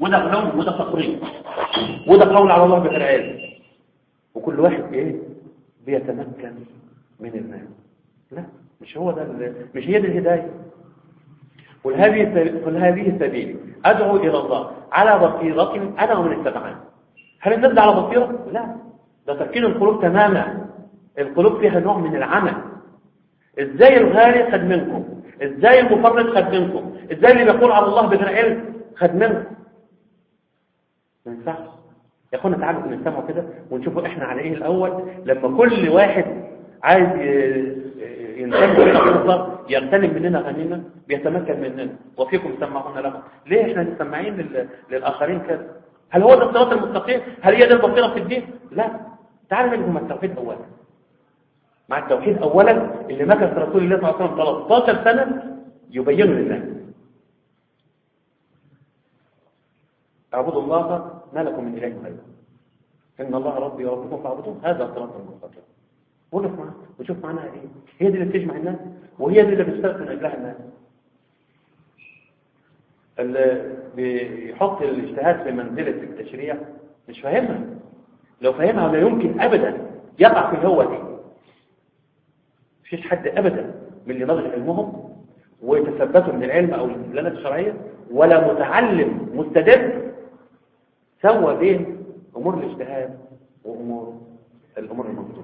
وده غلو وده تقريب وده قول على الله بغير علم وكل واحد ايه بيتمكن من المال لا مش هو ده مش هي دي الهدايه قل هذه قل هذه السبيل ادعو الى الله على بصيره انا ومن اتبعني هل الناس على بصيره لا ده تركين القلوب تماما القلوب فيها نوع من العمل ازاي الغالي خد منكم ازاي المفرط خد منكم ازاي اللي بيقول على الله بغير علم خد منكم ما ينفعش يا اخوانا تعالوا نسمعوا كده ونشوفوا احنا على ايه الاول لما كل واحد عايز ينتمي الى فرصه يغتنم مننا غنيمه بيتمكن مننا وفيكم سمعون له ليه احنا مسمعين للاخرين كده هل هو ده الصراط المستقيم هل هي دي البصيره في الدين لا تعالوا نجد مع التوحيد اولا مع التوحيد اولا اللي مكث رسول الله صلى الله عليه وسلم 13 سنه يبينه للناس اعبدوا الله ما لكم من اله غيره ان الله ربي وربكم فاعبدوه هذا الصراط المستقيم وقف معاه وشوف معناها ايه هي دي اللي بتجمع الناس وهي دي اللي بتشتغل من اجلها الناس اللي بيحط الاجتهاد في منزله التشريع مش فاهمها لو فاهمها لا يمكن ابدا يقع في الهوة دي مفيش حد ابدا من اللي نضج علمهم ويتثبتوا من العلم او الدلالات الشرعيه ولا متعلم مستدل سوى بين امور الاجتهاد وامور الامور المنظوره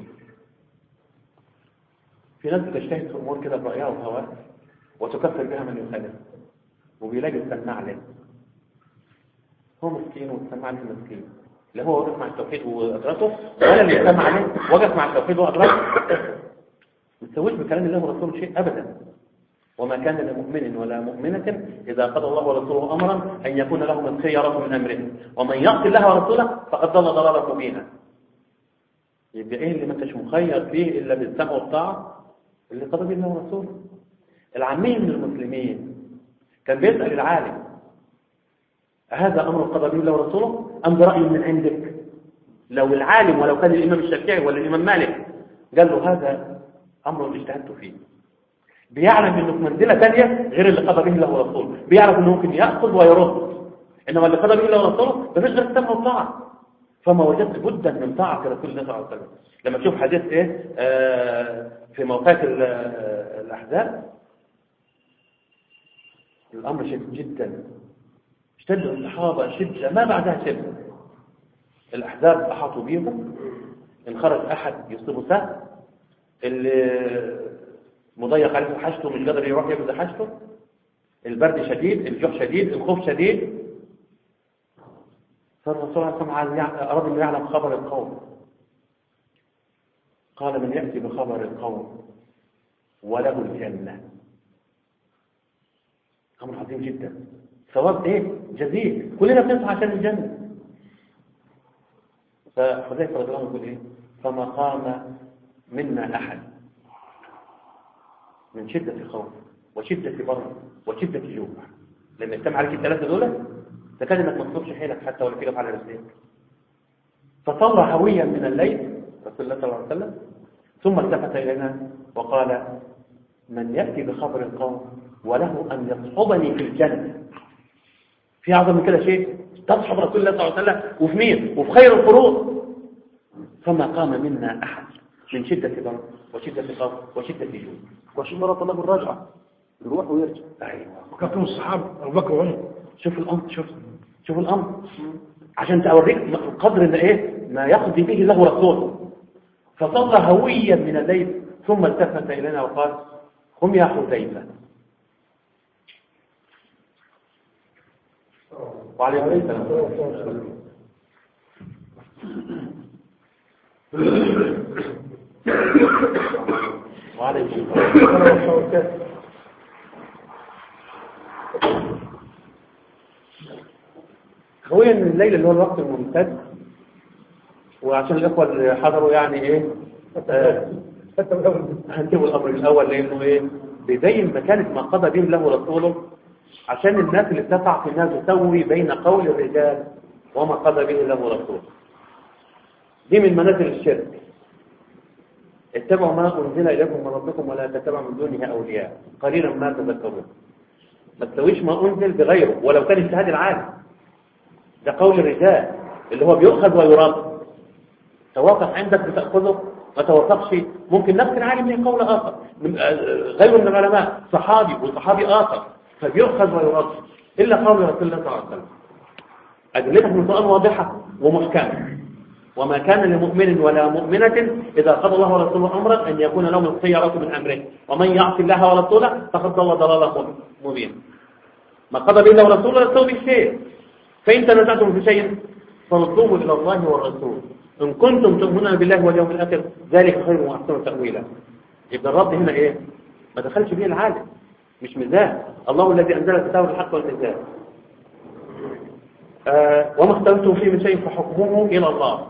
في ناس بتجتهد في امور كده برايها وهواها وتكفر بها من يخالف وبيلاقي السماع له هو مسكين والسماع له مسكين لا هو وقف مع التوحيد وادركه ولا اللي سمع عليه وقف مع التوحيد وادركه ما تسويش بكلام الله ورسوله شيء ابدا وما كان لمؤمن ولا مؤمنة إذا قضى الله ورسوله أمرا أن يكون لهم الخيرة من أمره ومن يعص الله ورسوله فقد ضل ضلالا مبينا يبقى إيه اللي ما انتش مخير فيه إلا بالسمع والطاعة اللي قضى به الله ورسوله العامية من المسلمين كان بيسأل العالم هذا أمر قضى به الله ورسوله أم برأي من عندك لو العالم ولو كان الإمام الشافعي ولا الإمام مالك قال له هذا أمر اجتهدت فيه بيعلم انه في منزله ثانيه غير اللي قضى به الله ورسوله بيعرف انه ممكن ياخذ ويرد انما اللي قضى به الله ورسوله مفيش غير السمع والطاعه فما وجدت بدا من طاعه رسول الله صلى الله عليه وسلم لما تشوف حديث ايه آه في موقعات الاحزاب الامر شديد جدا اشتد الصحابه شده ما بعدها شده الاحزاب احاطوا بيهم ان خرج احد يصيبه سهم اللي مضيق عليه حاجته مش قادر يروح يبدا حاجته البرد شديد الجوع شديد الخوف شديد فالرسول صلى الله عليه وسلم اراد انه يعلم خبر القوم قال من ياتي بخبر القوم وله الجنه امر عظيم جدا ثواب ايه جزيل كلنا بنسعى عشان الجنه فحذيفه رضي الله عنه يقول ايه فما قام منا احد من شدة خوف وشدة برد وشدة جوع لما يجتمع عليك الثلاثة دول تكاد انك ما تصبش حيلك حتى ولا تقف على رجليك فصلى هويا من الليل رسول الله صلى الله عليه وسلم ثم التفت الينا وقال من ياتي بخبر القوم وله ان يصحبني في الجنه في اعظم من كده شيء تصحب رسول الله صلى الله عليه وسلم وفي مين وفي خير القرون فما قام منا احد من شده برد وشده خوف وشده جوع وعشان مرة طلب الرجعة يروح ويرجع ايوه وكان الصحابة أبو بكر وعمر شوف الامر شوف شوف الامر عشان توريك القدر ان ايه ما يقضي به الله ورسوله فصلى هويا من الليل ثم التفت الينا وقال قم يا حذيفه وعليكم السلام وعليكم السلام هويا من الليل اللي هو الوقت الممتد وعشان الإخوة اللي حضروا يعني إيه آه هنجيبوا الأمر الأول لأنه إيه بيبين مكانة ما قضى به الله ورسوله عشان الناس اللي بتقع في الناس تسوي بين قول الرجال وما قضى به الله ورسوله دي من منازل الشرك اتبعوا ما أنزل إليكم من ربكم ولا تتبعوا من دونه أولياء قليلا ما تذكرون ما تسويش ما أنزل بغيره ولو كان اجتهاد العالم ده قول الرجال اللي هو بيؤخذ ويرد توافق عندك بتأخذه ما توافقش ممكن نفس العالم له قول آخر من آه، غيره من العلماء صحابي وصحابي آخر فبيؤخذ ويرد إلا قول رسول الله صلى الله عليه وسلم أدلتك من القرآن واضحة ومحكمة وما كان لمؤمن ولا مؤمنة إذا قضى الله ورسوله أمرا أن يكون لهم الخيرة من أمره ومن يعصي الله ورسوله فقد ضل ضلالا مبينا ما قضى به الله ورسوله لستو بالشيء فإن تنازعتم في شيء فردوه إلى الله والرسول إن كنتم تؤمنون بالله واليوم الآخر ذلك خير وأحسن تأويلا يبقى الرد هنا إيه ما دخلش فيه العالم مش مزاح الله الذي أنزل الكتاب الحق والميزان آه وما اختلفتم فيه من شيء فحكمه إلى الله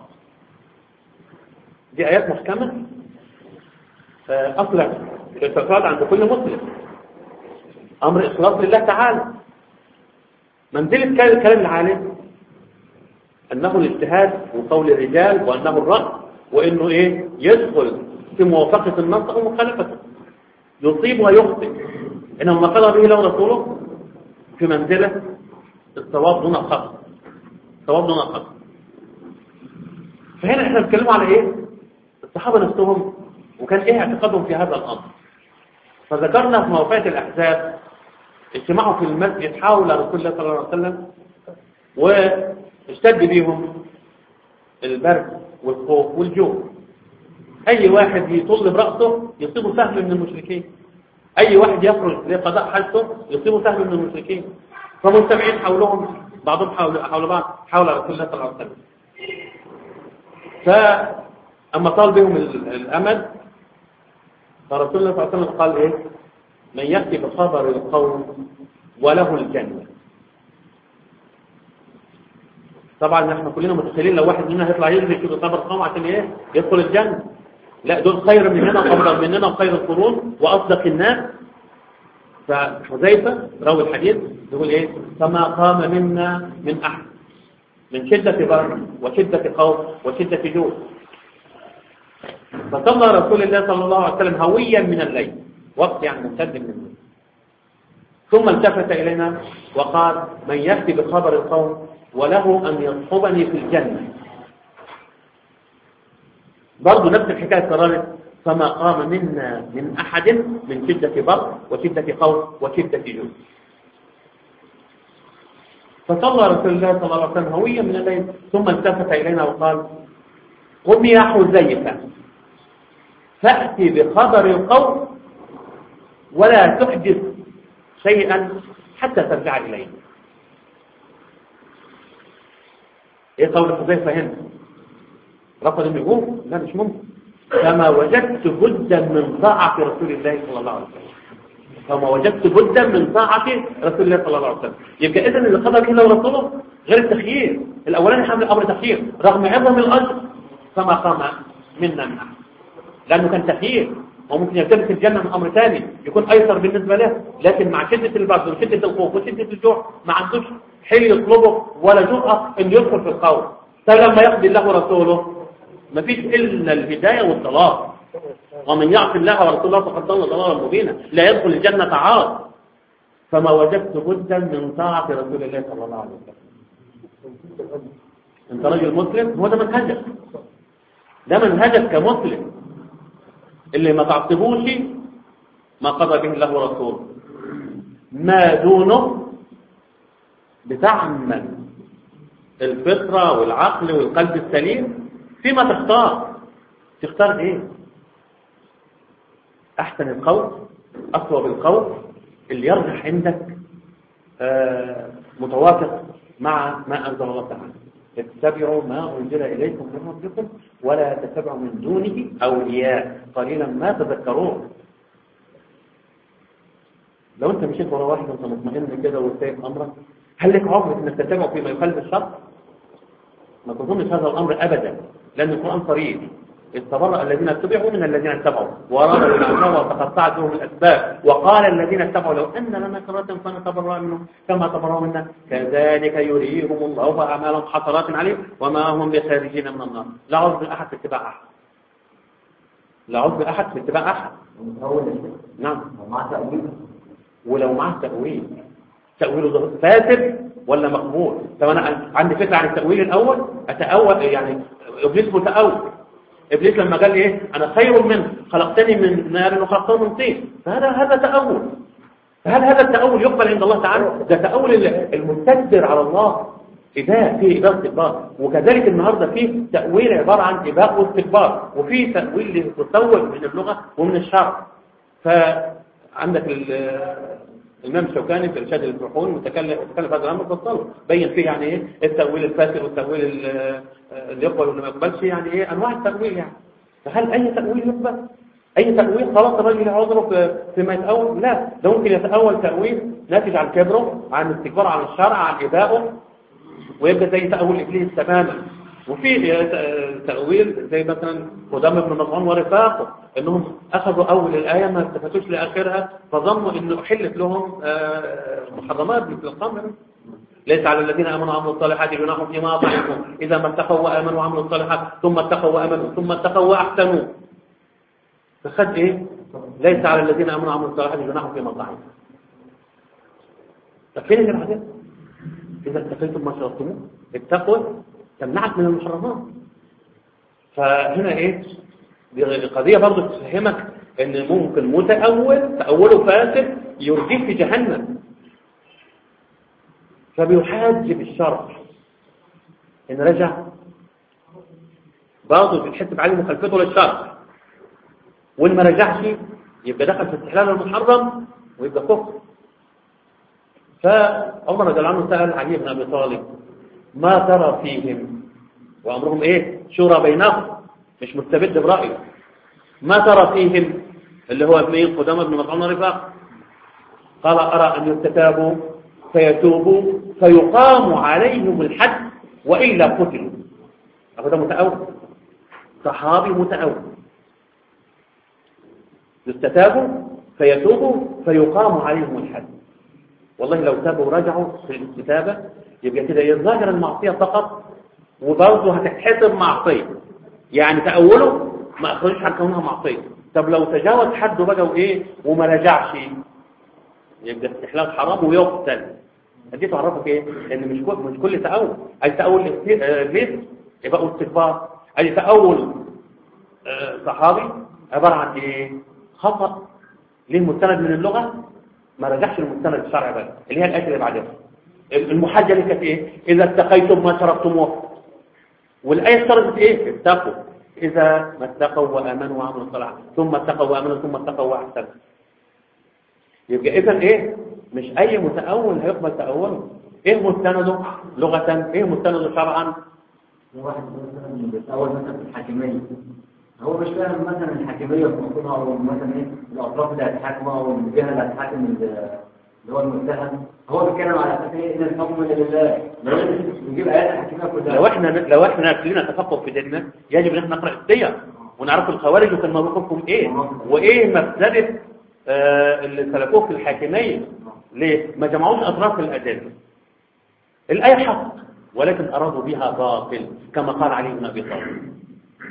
دي آيات محكمة آه أصلا الاعتقاد عند كل مسلم أمر إخلاص لله تعالى منزلة كلام العالم أنه الاجتهاد وقول الرجال وأنه الرأي وأنه إيه يدخل في موافقة النص أو مخالفته يصيب ويخطئ إنما ما قال به له رسوله في منزلة الصواب دون الخطأ الصواب دون الخطأ فهنا احنا بنتكلم على ايه الصحابة نفسهم وكان ايه اعتقادهم في هذا الامر فذكرنا في موقعة الاحزاب اجتمعوا في المسجد حول رسول الله صلى الله عليه وسلم واشتد بيهم البرد والخوف والجوع اي واحد يطل برأسه يصيبه سهم من المشركين اي واحد يخرج لقضاء حاجته يصيبه سهم من المشركين فمجتمعين حولهم بعضهم حول حول بعض حول رسول الله صلى الله عليه وسلم فأما طال بهم الأمل فرسول الله صلى الله عليه وسلم قال إيه من يأتي بخبر القوم وله الجنة طبعا احنا كلنا متخيلين لو واحد مننا هيطلع يجري يشوف خبر القوم عشان ايه يدخل الجنة لا دول خير مننا وافضل مننا وخير القرون واصدق الناس فحذيفه راوي الحديث يقول ايه فما قام منا من احد من شدة برد وشدة خوف وشدة جوع فصلى رسول الله صلى الله عليه وسلم هويا من الليل وقت يعني ممتد من الليل ثم التفت إلينا وقال من يأتي بخبر القوم وله أن يصحبني في الجنة برضه نفس الحكاية كررت فما قام منا من أحد من شدة برد وشدة خوف وشدة جوع فصلى رسول الله صلى الله عليه وسلم هويا من الليل ثم التفت إلينا وقال قم يا حذيفة فأتي بخبر القوم ولا تحدث شيئا حتى ترجع إلينا ايه قول حذيفة هنا رفض النجوم لا مش ممكن فما وجدت بدا من طاعة رسول الله صلى الله عليه وسلم فما وجدت بدا من طاعة رسول الله صلى الله عليه وسلم يبقى إذن اللي قضى به ورسوله غير التخيير الأولاني حمل أمر تخيير رغم عظم الأجر فما قام منا من أحد لأنه كان تخيير وممكن يلتبس الجنة من أمر ثاني يكون أيسر بالنسبة له لكن مع شدة البرد وشدة الخوف وشدة الجوع ما عندوش حل يطلبه ولا جرأة أن يدخل في القول طيب لما يقضي الله ورسوله ما فيش إلا الهداية والصلاة ومن يعص الله ورسوله فقد ضل ضلالا مبينا لا يدخل الجنة عاص فما وجدت بدا من طاعة رسول الله صلى الله عليه وسلم انت رجل مسلم هو ده منهجك ده منهجك كمسلم اللي ما تعصبوش ما قضى به الله ورسوله ما دونه بتعمل الفطرة والعقل والقلب السليم فيما تختار تختار ايه احسن القول اصوب القول اللي يرجح عندك آه متوافق مع ما انزل الله تعالى اتبعوا ما انزل اليكم من ربكم ولا تتبعوا من دونه اولياء قليلا ما تذكرون لو انت مشيت ورا واحد وانت مطمئن كده وسايب امرك هل لك عقبه انك تتبعه فيما يخالف الشرع ما تظنش هذا الامر ابدا لان القران صريح إذ تبرأ الذين اتبعوا من الذين اتبعوا ورادوا العداوة وتقطعت بهم الأسباب وقال الذين اتبعوا لو أن لنا كرة فنتبرأ منهم كما تبرأوا منا كذلك يريهم الله أعمالهم حسرات عليهم وما هم بخارجين من النار لا عذر أحد في اتباع أحد لا عذر أحد في اتباع أحد نعم ومع تأويل ولو معه تأويل تأويله فاسد ولا مقبول طب انا عندي فكرة عن التأويل الاول اتأول يعني ابليس متأول ابليس لما قال لي ايه انا خير منه خلقتني من نار وخلقته من طين فهذا هذا تأول فهل هذا التأول يقبل عند الله تعالى ده تأول المستكبر على الله إباء فيه إباء واستكبار وكذلك النهاردة فيه تأويل عبارة عن إباء واستكبار وفيه تأويل متسول من اللغة ومن الشرع فعندك الإمام الشوكاني في إرشاد الفحول متكلم متكلم في هذا الأمر فصله بين فيه يعني إيه التأويل الفاسد والتأويل اللي يقبل واللي ما يقبلش يعني إيه أنواع التأويل يعني فهل أي تأويل يقبل؟ أي تأويل خلاص الراجل عذره فيما يتأول لا ده ممكن يتأول تأويل ناتج عن كبره عن استكبار عن الشرع عن إبائه ويبقى زي تأويل إبليس تماما وفي تأويل زي مثلا قدام ابن مطعون ورفاقه انهم اخذوا اول الايه ما التفتوش لاخرها فظنوا انه احلت لهم محرمات مثل الخمر ليس على الذين امنوا وعملوا الصالحات جناح فيما اطعموا اذا ما اتقوا وامنوا وعملوا الصالحات ثم اتقوا وامنوا ثم اتقوا واحسنوا فخد ايه ليس على الذين امنوا وعملوا الصالحات جناح فيما اطعموا طب فين الحديث إذا اتقيتم ما شرطتموه التقوى تمنعك من المحرمات فهنا إيه دي قضية برضه تفهمك إن ممكن متأول تأوله فاسد يرجيه في جهنم فبيحاج بالشرع إن رجع برضه بتحسب عليه مخالفته للشرع وإن ما رجعش يبقى دخل في استحلال المحرم ويبقى كفر فعمر رضي الله عنه سأل علي بن أبي طالب ما ترى فيهم وأمرهم إيه شورى بينهم مش مستبد برأيه ما ترى فيهم اللي هو ابن قدامى بن مطعون رفاق قال أرى أن يستتابوا فيتوبوا فيقام عليهم الحد وإلا قتلوا هذا متأول صحابي متأول يستتابوا فيتوبوا فيقام عليهم الحد والله لو تابوا ورجعوا في الاستتابة يبقى كده يظاهر المعصية فقط وبرضه هتتحسب معصية يعني تأوله ما أخرجش عن كونها معصية طب لو تجاوز حده بقى وإيه وما رجعش يبقى استحلال حرام ويقتل دي تعرفك ايه ان مش كل مش كل تأول اي تأول ليس يبقى استكبار اي تأول صحابي عبارة عن ايه خطأ ليه مستند من اللغة ما رجعش للمستند الشرعي بقى اللي هي الآية اللي بعدها المحاجة اللي كانت ايه اذا اتقيتم ما شربتموه والآية اشترطت ايه اتقوا اذا ما اتقوا وامنوا وعملوا الصلاة ثم اتقوا وامنوا ثم اتقوا واحسنوا يبقى اذا ايه مش اي متأول هيقبل تأوله ايه مستنده لغة ايه مستنده شرعا واحد مثلا بيتأول مثلا في الحاكمية هو مش فاهم مثلا الحاكمية بمقصودها او مثلا ايه الاطراف اللي هتحاكمه او الجهة اللي هتحاكم اللي هو المتهم هو بيتكلم على اساس ايه ان الحكم لله لازم نجيب ايات الحاكمية كلها لو احنا لو احنا لنا تفقه في ديننا يجب ان احنا نقرا السير ونعرف الخوارج وكان موقفهم ايه وايه مفسده آه اللي سلكوه في الحاكميه ليه ما جمعوش اطراف الادله الايه حق ولكن ارادوا بها باطل كما قال علي بن ابي طالب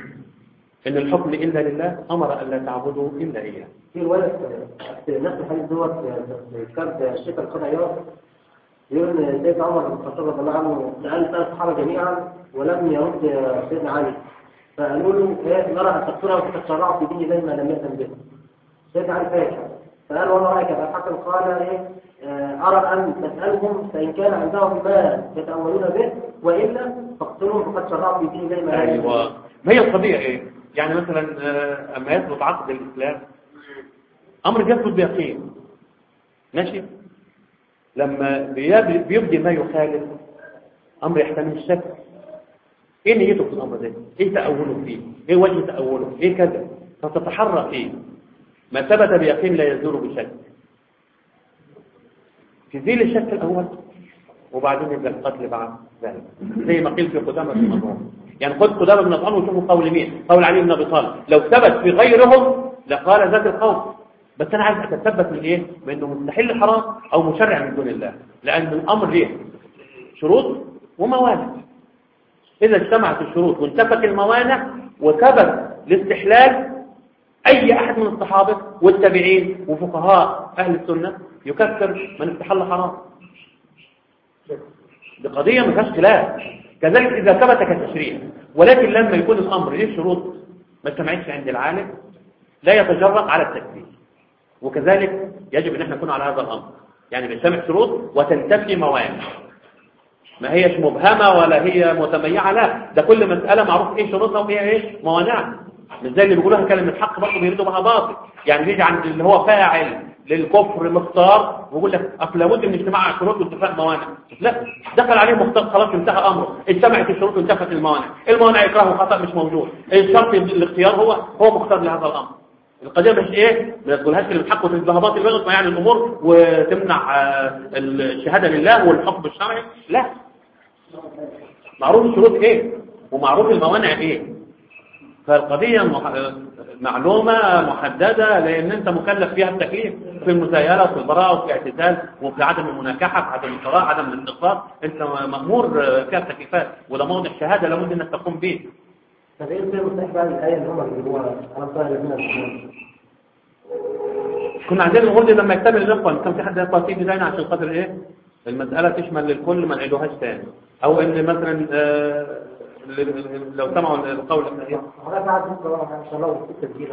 ان الحكم الا لله امر الا تعبدوا الا اياه في ولد في نفس الحديث دوت كان الشيخ القضاء يقول ان سيدنا عمر بن الخطاب رضي الله عنه سال سال الصحابه جميعا ولم يرد سيدنا علي فقالوا له ايه نرى ان تقتلها وتتشرعوا في دين ما لم يأذن به سيدنا علي فاكر فقال وما رايك ابا الحسن قال ايه ارى ان تسالهم فان كان عندهم ما يتاولون به والا فاقتلهم فقد شرعوا في دين ما لم ايوه ما هي القضيه ايه يعني مثلا اما يثبت عقد الاسلام امر بيثبت بيقين ماشي لما بيبدي ما يخالف امر يحتمل الشك ايه نيته في الامر ده ايه تاوله فيه ايه وجه تاوله ايه كذا فتتحرى فيه ما ثبت بيقين لا يزول بشك تزيل الشك الاول وبعدين يبقى القتل بعد ذلك زي ما قيل في قدامى بن مظلوم يعني خد قدامى بن مظلوم وشوفوا قول مين قول علي بن ابي طالب لو ثبت في غيرهم لقال ذات القول بس انا عايز اتثبت من ايه من انه مستحيل الحرام او مشرع من دون الله لان الامر ليه شروط وموانع اذا اجتمعت الشروط وانتفت الموانع وثبت الاستحلال اي احد من الصحابه والتابعين وفقهاء اهل السنه يكفر من استحل حرام دي قضية ما فيهاش خلاف كذلك إذا ثبت كتشريع ولكن لما يكون الأمر ليه شروط ما اجتمعتش عند العالم لا يتجرأ على التكفير وكذلك يجب ان احنا نكون على هذا الامر يعني بنجتمع شروط وتنتفي موانع ما هيش مبهمة ولا هي متميعة لا ده كل مسألة معروف ايه شروطها وايه ايه موانعها مش زي اللي بيقولوها كلمة حق برضه بيريدوا بها باطل يعني بيجي عند اللي هو فاعل للكفر مختار ويقول لك اصل لابد من اجتماع شروط واتفاق موانع لا دخل عليه مختار خلاص انتهى امره اجتمعت الشروط وانتفت الموانع الموانع يكرهه خطا مش موجود الشرط الاختيار هو هو مختار لهذا الامر القضيه مش ايه ما تقولهاش كلمه حق وتنتهى باطل بغض يعني الامور وتمنع آه، الشهاده لله والحكم الشرعي لا معروف الشروط ايه ومعروف الموانع ايه فالقضية مح- معلومة محددة لأن أنت مكلف فيها التكليف في المسايلة وفي البراءة وفي الاعتزال وفي عدم المناكحة في عدم القراءة عدم الاستغفار أنت مأمور فيها التكليفات وده موضع شهادة لابد أنك تقوم به طب ايه السبب الصحيح بقى للآية اللي هم بيجيبوها أنا صار الذين يؤمنون كنا عندنا نقول لما يكتمل الإخوة كان في حد يقرأ فيه بداية عشان خاطر إيه المسألة تشمل للكل ما نعيدوهاش تاني أو إن مثلا آه، لو سمعوا القول إيه حضرتك قاعد بكرة بقى إن شاء الله وفي تسجيل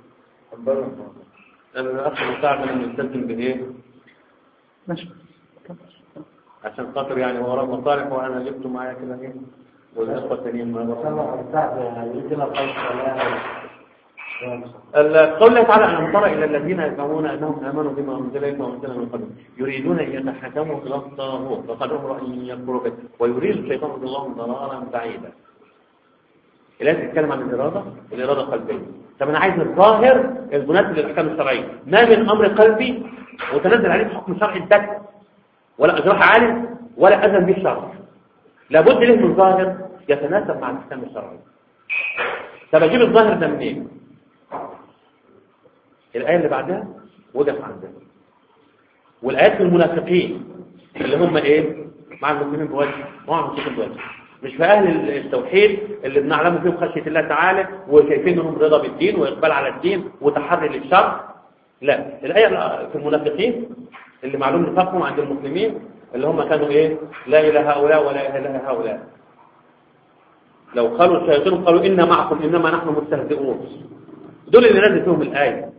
الأخ المساعد لما نستلزم بإيه ماشي عشان خاطر يعني هو وراه مصالح وانا جبته معايا كده ايه والاخوه التانيين ما إن شاء وراهم الله الساعة يدينا الخير القول الله تعالى ألم تر إلى الذين يزعمون أنهم آمنوا بما أنزل إليك وأنزل من قبل يريدون أن يتحكموا إلى الطاغوت فقد أمر أن يكفروا به ويريد الشيطان الله ضلالا بعيدا الآية تتكلم عن الإرادة الإرادة القلبية طب أنا عايز الظاهر المناسب للأحكام الشرعية ما من أمر قلبي وتنزل عليه حكم شرعي الدك ولا أجرح عالم ولا أذن به الشرع لابد له من ظاهر يتناسب مع الأحكام الشرعية طب أجيب الظاهر ده منين؟ الآية اللي بعدها وقف عندنا والآيات في المنافقين اللي هم إيه مع المسلمين بوجه مع المسلمين بوجه مش في أهل التوحيد اللي بنعلموا فيهم خشية الله تعالى وشايفين انهم رضا بالدين وإقبال على الدين وتحري للشر لا الآية في المنافقين اللي معلوم نفاقهم عند المسلمين اللي هم كانوا إيه لا إله هؤلاء ولا إله هؤلاء لو قالوا الشياطين قالوا إنا معكم إنما نحن مستهزئون دول اللي نزل فيهم الآية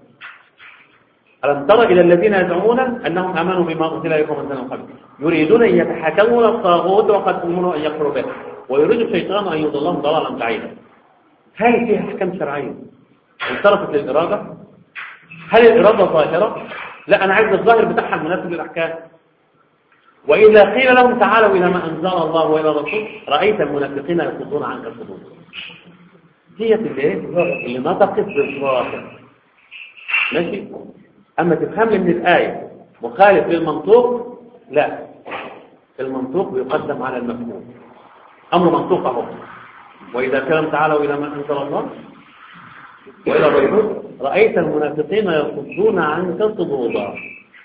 ألم تر إلى الذين يزعمون أنهم آمنوا بما أنزل إليكم من سنة قبل يريدون أن يتحكموا الطاغوت وقد أمروا أن يكفروا به ويريد الشيطان أن يضلهم ضلالا بعيدا هل فيها أحكام شرعية انصرفت للإرادة هل الإرادة ظاهرة لا أنا عايز الظاهر بتاعها المناسب للأحكام وإذا قيل لهم تعالوا إلى ما أنزل الله وإلى الرسول رأيت المنافقين يصدون عنك الصدور هي اللي اللي نطقت بالظاهر ماشي أما تفهم لي من الآية مخالف للمنطوق لا المنطوق بيقدم على المفهوم أمر منطوق أهو وإذا كلام تعالوا إلى ما أنزل الله وإلى الرسول رأيت المنافقين يصدون عنك صدودا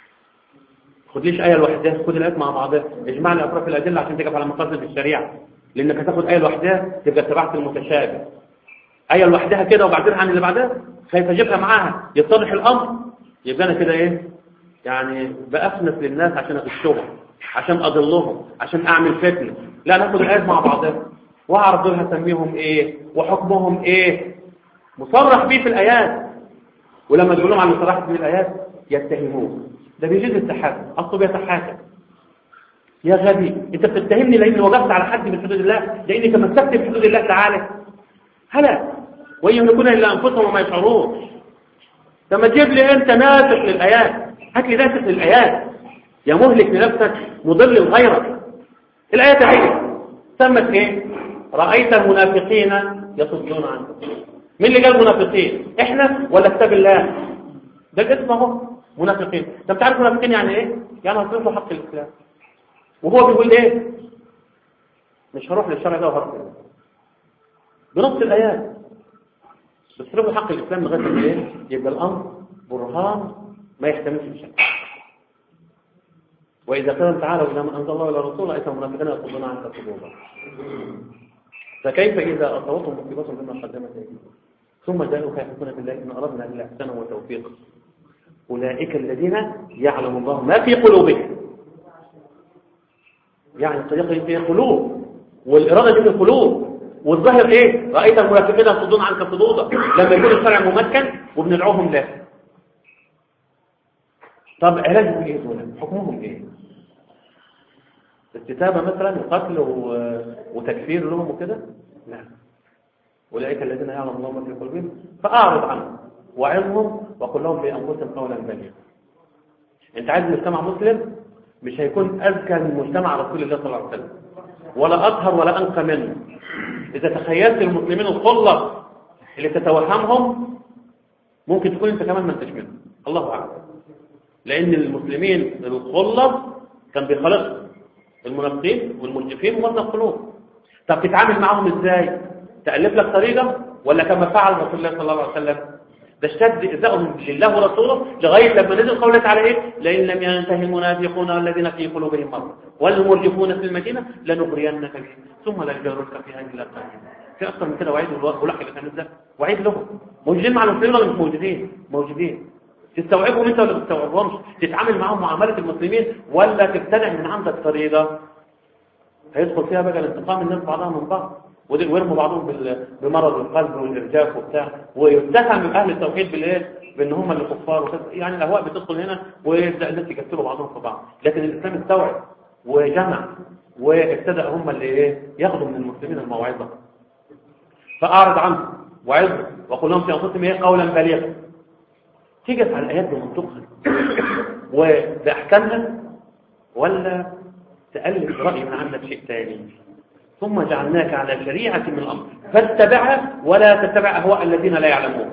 خد ليش آية لوحدها خد الآيات مع بعضها اجمع لي أطراف الأدلة عشان تقف على مقاصد الشريعة لأنك هتاخد آية لوحدها تبقى اتبعت المتشابه آية لوحدها كده وبعدين عن اللي بعدها خايف أجيبها معاها يتضح الأمر يبقى أنا كده إيه يعني بأفنس للناس عشان أغشهم عشان أضلهم عشان أعمل فتنة لا ناخد الآيات مع بعضها وأعرف دول هسميهم إيه وحكمهم إيه مصرح بيه في الآيات ولما تقول لهم عن مصرح بيه الآيات يتهموه ده بيجيز التحاكم أصله بيتحاكم يا غبي انت بتتهمني لاني وقفت على حد من حدود الله لاني تمسكت بحدود الله تعالى هلا وان يهلكون الا انفسهم وما يشعرون لما تجيب لي انت ناسخ للايات هات لي ناسخ للايات يا مهلك لنفسك مضل لغيرك الايات هي سمت ايه رايت المنافقين يصدون عنك مين اللي قال منافقين احنا ولا كتاب الله ده الاسم اهو منافقين انت بتعرف منافقين يعني ايه يعني هتصرفوا حق الاسلام وهو بيقول ايه مش هروح للشرع ده وهرب بنص الايات بتصرفوا حق الاسلام لغايه ما ايه يبقى الامر برهان ما يحتملش بشكل واذا قال تعالى الى ما انزل الله الى رسوله ايها المنافقين يصدون عنك صدورا فكيف اذا اصابتهم مصيبه بما قدمت ايديهم ثم جاءوا يحلفون بالله ان اردنا الا احسانا وتوفيقا اولئك الذين يعلم الله ما في قلوبهم يعني الطريق في قلوب والإرادة دي في القلوب والظاهر ايه رأيت المنافقين يصدون عنك صدودا لما يكون الشرع ممكن وبندعوهم له طب علاجهم ايه دول حكمهم ايه الكتابة مثلا وقتل و- وتكفير لهم وكده لا أولئك الذين يعلم الله ما في قلوبهم فأعرض عنهم وعظهم وقل لهم بأنفسهم قولا بليغا انت عايز مجتمع مسلم مش هيكون أذكى من مجتمع رسول الله صلى الله عليه وسلم ولا أطهر ولا أنقى منه إذا تخيلت المسلمين الخلص اللي تتوهمهم ممكن تكون انت كمان ما انتش منهم الله أعلم لأن المسلمين الخلص كان بيخلص المنافقين والمرجفين ومرضى القلوب طب تتعامل معاهم ازاي تألف لك طريقة ولا كما فعل رسول الله صلى الله عليه وسلم ده اشتد إذاؤهم لله ورسوله لغاية لما نزل قولت على إيه لئن لم ينتهي المنافقون الذين في قلوبهم مرض والمرجفون في المدينة لنغرينك بهم ثم لا يجارك فيها إلا قليلا في أكثر من كده وعيد ولحق اللي كان ده وعيد لهم موجودين مع المسلمين ولا مش موجودين موجودين تستوعبهم انت ولا ما تستوعبهمش تتعامل معاهم معاملة المسلمين ولا تبتدع من عندك طريقة هيدخل فيها بقى الانتقام الناس بعضها من بعض ودي- ويرموا بعضهم بال- بمرض القلب والارجاف وبتاع ويتهم اهل التوحيد بالايه بان هم اللي كفار وكده يعني الاهواء بتدخل هنا ويبدا الناس يقتلوا بعضهم في بعض لكن الاسلام استوعب وجمع وابتدا هم اللي ايه ياخدوا من المسلمين الموعظه فاعرض عنهم وعظهم وقل لهم في انفسهم ايه قولا بليغا تيجي على الايات بمنطقها وباحكامها ولا تألف رأي من عندك شيء ثاني ثم جعلناك على شريعة من الأمر فاتبعها ولا تتبع أهواء الذين لا يعلمون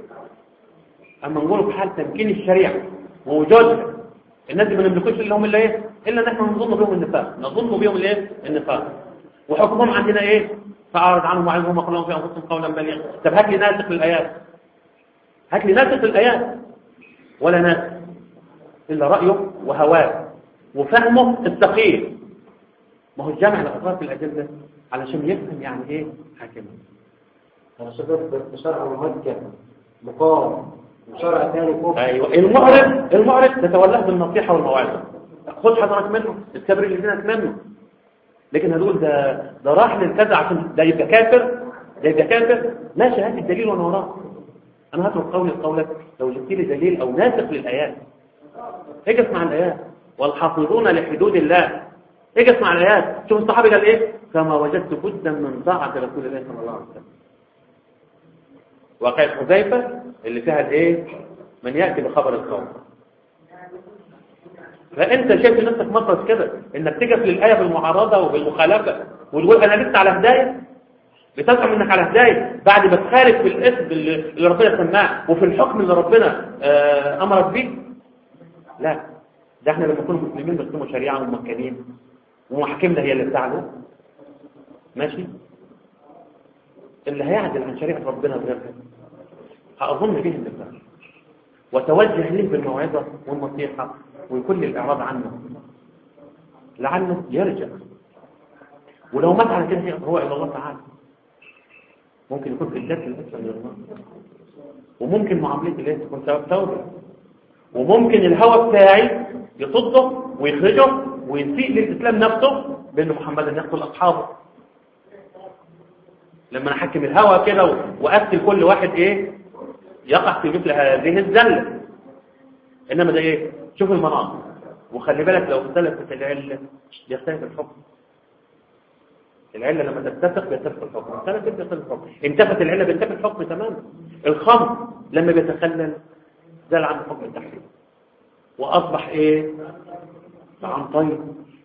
أما نقول في حال تمكين الشريعة ووجودها الناس اللي ما نملكوش إلا هم اللي إيه إلا نحن نظن بهم النفاق نظن بهم الإيه النفاق وحكمهم عندنا إيه فأعرض عنهم وعنهم وقلهم في أنفسهم قولا بليغا طب هات لي ناسخ للآيات هات لي ناسخ للآيات ولا ناسخ إلا رأيه وهواه وفهمه الثقيل ما هو الجامع الأطراف الأدلة علشان يفهم يعني إيه حاكم أنا شباب بشرع ممكن مقام وشرع ثاني فوق أيوة المعرض المعرض تتولاه بالنصيحة والموعظة خد حضرتك منه استبرئ لدينك منه لكن هتقول ده ده راح للكذا عشان ده يبقى كافر ده يبقى كافر ماشي هات الدليل وانا وراه انا هترك قولي قولك لو جبت لي دليل او ناسخ للايات اجي اسمع الايات والحافظون لحدود الله اجي اسمع الايات شوف الصحابي قال ايه كما وجدت بدا من طاعه رسول الله صلى الله عليه وسلم وقعت حذيفه اللي فيها الايه من ياتي بخبر القوم فانت شايف نفسك مفرس كده انك تقف للايه بالمعارضه وبالمخالفه وتقول انا لسه على هدايه بتزعم انك على هدايه بعد ما تخالف في الاسم اللي اللي ربنا سماه وفي الحكم اللي ربنا آه، امرك بيه لا ده احنا لما نكون مسلمين بنقيموا شريعه وممكنين ومحاكمنا هي اللي بتاعنا ماشي اللي هيعدل عن شريعه ربنا وغيرها هأظن به النفاق وتوجه له بالموعظة والنصيحة ويكون لي الإعراض عنه لعله يرجع ولو مات على كده هو إلى الله تعالى ممكن يكون في الذات الأسفل من الله وممكن معاملتي ليه تكون سبب توبة وممكن الهوى بتاعي يصده ويخرجه ويسيء للإسلام نفسه بأن محمدا يقتل أصحابه لما نحكم الهوى كده وأقتل كل واحد إيه يقع في مثل هذه الزلة إنما ده إيه شوف المناطق وخلي بالك لو اختلفت العلة يختلف الحكم العلة لما تتفق بيتفق الحكم اختلفت بيتفق الحكم انتفت العلة بينتفق الحكم تماما الخمر لما بيتخلل زال عن حكم التحريم وأصبح إيه عن طيب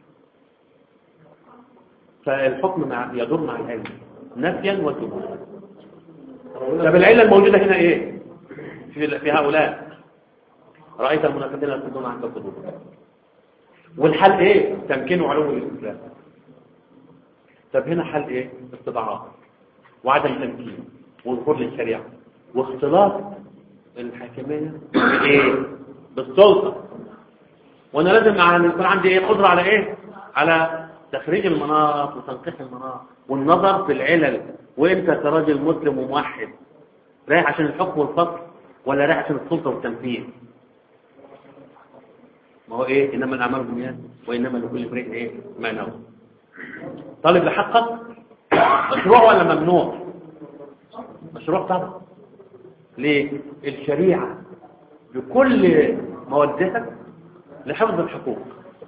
فالحكم مع يدور مع العلم نفيا وثبوتا طب العلة الموجودة هنا إيه في في هؤلاء رأيت المنافقين يصدون عنك الصدور والحل إيه تمكين وعلو الإسلام طب هنا حل إيه استضعاف وعدم تمكين وظهور للشريعة واختلاط الحاكمية بإيه بالسلطة وأنا لازم مع- يكون عندي إيه قدرة على إيه على تخريج المناط وتنقيح المناط والنظر في العلل وانت كراجل مسلم وموحد رايح عشان الحكم والفصل ولا رايح عشان السلطة والتنفيذ ما هو ايه انما الاعمال بالنيات وانما لكل امرئ ايه ما نوى طالب لحقك مشروع ولا ممنوع مشروع طبعا ليه الشريعه بكل مودتها لحفظ الحقوق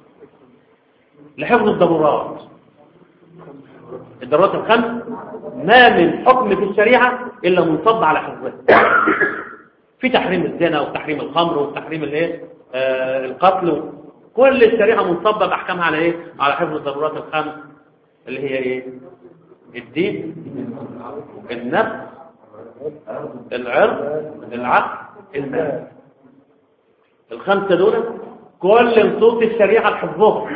لحفظ الضرورات الضرورات الخمس ما من حكم في الشريعة إلا منصب على حفظها في تحريم الزنا وتحريم الخمر وتحريم الايه آه القتل كل الشريعة منصبة بأحكامها على ايه على حفظ الضرورات الخمس اللي هي ايه الدين النفس العرض العقل المال الخمسة دول كل نصوص الشريعة حفظهم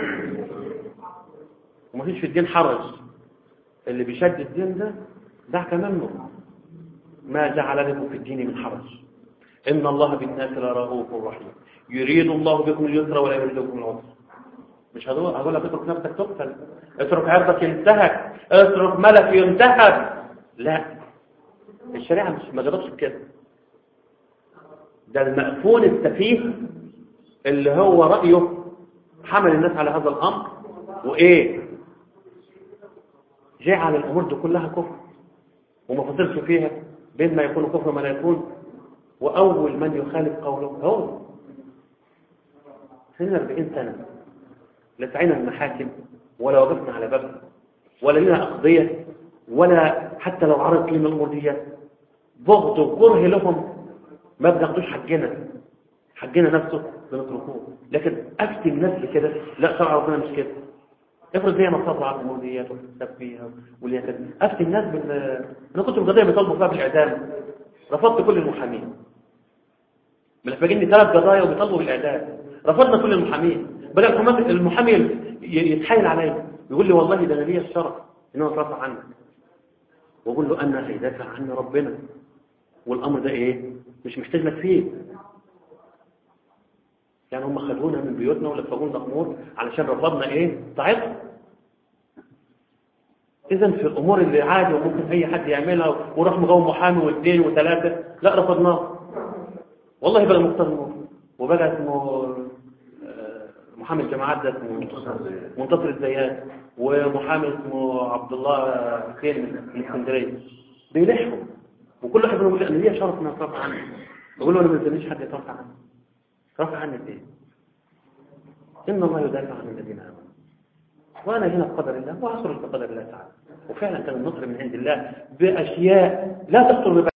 ومفيش في الدين حرج اللي بيشد الدين ده دعك منه ما جعل لكم في الدين من حرج إن الله بالناس لرؤوف رحيم يريد الله بكم اليسر ولا يريد بكم العسر مش هقول هقول لك اترك نفسك تقتل اترك عرضك ينتهك اترك ملك ينتهك لا الشريعة مش ما جربش بكده ده المأفون السفيه اللي هو رأيه حمل الناس على هذا الأمر وإيه جعل الأمور دي كلها كفر وما فصلش فيها بين ما يكون كفر وما لا يكون وأول من يخالف قوله هو سنة 40 سنة لا سعينا المحاكم ولا وقفنا على بابها ولا لنا أقضية ولا حتى لو عرضت لنا الأمور دي بغض وكره لهم ما بناخدوش حقنا حقنا نفسه بنتركوه لكن أفتي الناس بكده لا شرع ربنا مش كده افرض زي ما صبر على الامور ديت وحساب فيها واللي كده افتي الناس بال انا كنت في قضيه بيطالبوا فيها بالاعدام رفضت كل المحامين ملفجيني ثلاث قضايا وبيطالبوا بالاعدام رفضنا كل المحامين بدا المحامي المحامي يتحايل عليا يقول لي والله ده انا ليا الشرف ان انا اترفع عنك واقول له انا هيدافع عني ربنا والامر ده ايه مش محتاج لك فيه يعني هم خدونا من بيوتنا ولفقونا امور علشان رفضنا ايه طاعتهم اذا في الامور اللي عادي وممكن اي حد يعملها وراح مقاوم محامي واثنين وثلاثه لا رفضناه والله بقى مقتضى وبقى اسمه محامي الجماعات ده اسمه منتصر الزيات ومحامي اسمه عبد الله خير من اسكندريه بيلحوا وكل واحد منهم يقول لي انا ليا شرف ان اترفع عني بقول له انا ما بستنيش حد يترفع عني رفع عني ايه ان الله يدافع عن الذين امنوا وانا هنا بقدر الله واخرج بقدر الله تعالى وفعلا كان النصر من عند الله باشياء لا تخطر